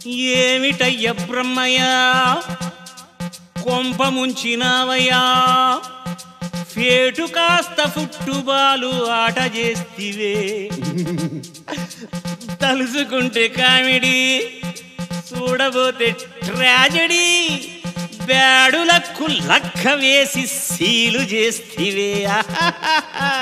ఏమిటయ్య బ్రహ్మయ్య కొంప ముంచినావయ్యా ఫేటు కాస్త ఫుట్టుబాలు ఆట చేస్తివే తలుసుకుంటే కామెడీ చూడబోతే ట్రాజడీ బ్యాడులకు లక్క వేసి సీలు చేస్తివే ఆహాహాహా.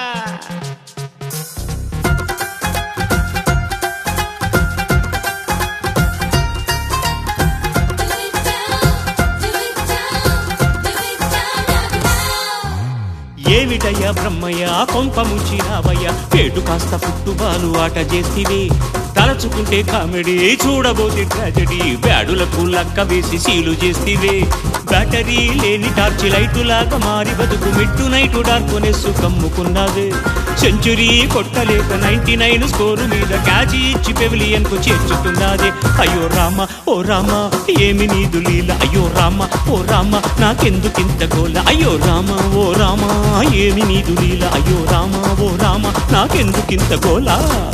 ఏమిటయ్యా బ్రహ్మయ్య కొంప ముంచినావయ్యా పేటు కాస్త పుట్టుబాలు ఆట చేస్తివి తలచుకుంటే కామెడీ చూడబోతే ట్రాజడీ బ్యాడులకు లక్క వేసి సీలు చేస్తివే బ్యాటరీ లేని టార్చ్ లైటు లాగా మారి బతుకు మిట్టు నైటు డార్కొనేసు కమ్ముకున్నావే సెంచురీ కొట్టలేక నైన్టీ నైన్ స్కోరు మీద క్యాచ్ ఇచ్చి పెవిలియన్ కు చేర్చుతున్నదే అయ్యో రామ ఓ రామ ఏమి నీదు లీల అయ్యో రామ ఓ రామ నాకెందుకింత గోల అయ్యో రామ ఓ రామ ఏమి నీదు లీల అయ్యో రామ ఓ రామ నాకెందుకింత గోల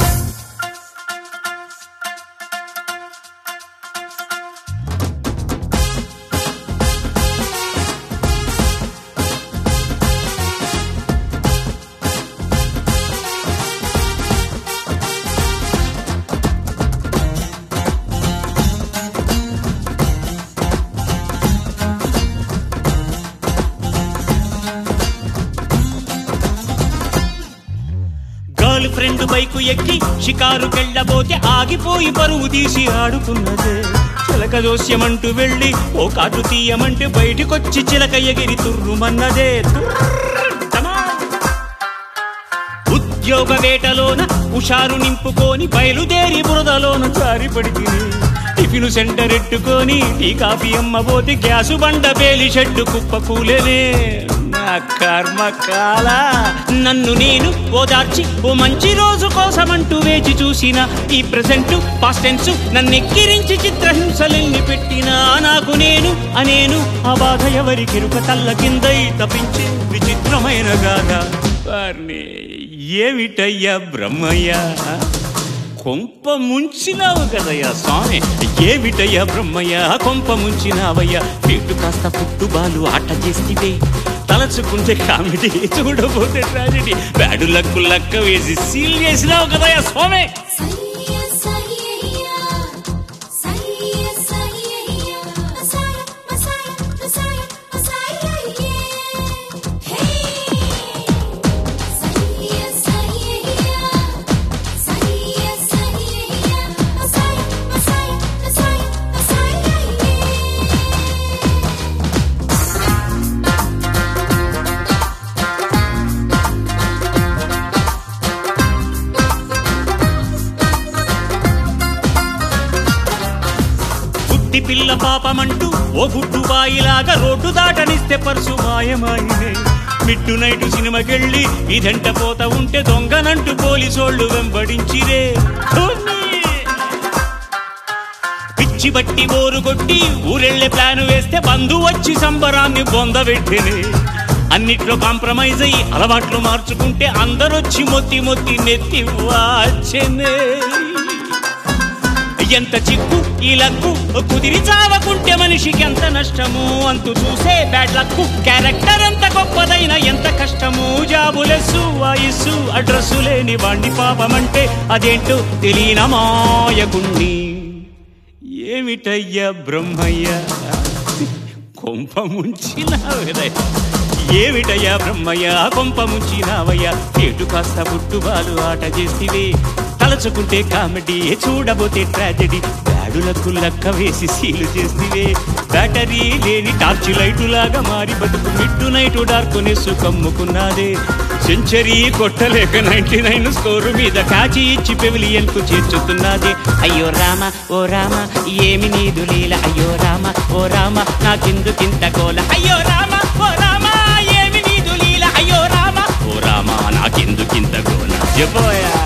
గర్ల్ ఫ్రెండ్ బైకు ఎక్కి షికారుకెళ్ళబోతే ఆగిపోయి పరువు తీసి ఆడుకున్నదే చిలక దోస్యమంటూ వెళ్ళి ఓ కాటు తీయమంటే బయటికొచ్చి చిలక ఎగిరి తుర్రుమన్నదే తుర్రుటమా. ఉద్యోగ వేటలోన హుషారు నింపుకొని బయలుదేరి బురదలోన జారిపడి తిని టిఫిన్ సెంటర్ ఎట్టుకొని టీ కాఫీ అమ్మబోతే గ్యాసు బండ పేలి షెడ్డు కుప్ప కూలేనే నా కర్మ కాల నన్ను నేను ఓదార్చి ఓ మంచి రోజు కోసమంటూ వేచి చూసిన ఈ ప్రెసెంట్ పాస్టెన్స్ నన్ను ఎక్కిరించి చిత్రహింసలెన్ని పెట్టినా నాకు నేను అనేను ఆ బాధ ఎవరికిరుక తల్ల కిందై తప్పించి విచిత్రమైన గాథ వారిని ఏమిటయ్యా బ్రహ్మయ్య కొంప ముంచినావు కదయ్యా స్వామి ఏమిటయ్యా బ్రహ్మయ్య కొంప ముంచినావయ్యా పెట్టు కాస్త పుట్టుబాలు ఆట చేస్తే తలచుకుంటే కామెడీ చూడబోతే ట్రాజడీ బ్యాడు లక్కు లక్క వేసి సీల్ చేసినావు కదయ్యా స్వామి సయ్య సయ్య సయ్య సయ్య మసాయ మసాయ మసాయ మసాయ హే సయ్య సయ్య సయ్య సయ్య మసాయ మసాయ మసాయ మసాయ గుడ్డి పిల్ల పాపమంటూ ఓ గుడ్డు బాయిలాగా రోడ్డు దాటనిస్తే పర్సు మాయమాయినే మిట్టు నైటు సినిమాకెళ్ళి ఇదంట పోత ఉంటే దొంగనంటూ పోలీసోళ్ళు వెంబడించిరే ధోని! పిచ్చి బట్టి బోరు కొట్టి ఊరెళ్ళే ప్లాన్ వేస్తే బంధు వచ్చి సంబరాన్ని బొందబెట్టినే అన్నిట్లో కాంప్రమైజ్ అయ్యి అలవాట్లు మార్చుకుంటే అందరొచ్చి మొత్తి మొత్తి నెత్తి వాచెనే ఎంత చిక్కు ఈ లక్కు కుదిరి చావకుంటే మనిషికి ఎంత నష్టము అంతు చూసే బ్యాడ్ లక్కు క్యారెక్టర్ ఎంత గొప్పదైన ఎంత కష్టము జాబులెస్సు వాయిస్సు అడ్రస్సు లేని వాణ్ణి పాపమంటే అదేంటో తెలియన మాయకుణ్ణి ఏమిటయ్యా బ్రహ్మయ్య కొంప ముంచినావదయ్యా ఏమిటయ్యా బ్రహ్మయ్య కొంప ముంచినావయ్యా ఏటు కాస్త పుట్టుబాలు ఆట చేసివే తలచుకుంటే కామెడీ చూడబోతే ట్రాజడీ బ్యాడులకు లక్క వేసి సీలు చేసివే బ్యాటరీ లేని టార్చ్ లైటు లాగా మారి బతుకు మిట్టు నైటు డార్కొనేసు కమ్ముకున్నాదే సెంచరీ కొట్టలేక నైన్టీ నైన్ స్కోరు మీద కాచి ఇచ్చి పెవిలియన్ కు చేర్చుతున్నదే అయ్యో రామ ఓ రామ ఏమి నీదు లీల అయ్యో రామ ఓ రామ నాకెందుకింత కోల అయ్యో రామ ఓ రామ ఏమి నీదు లీల అయ్యో రామ ఓ రామ నాకెందుకింత గోల చెప్పోయా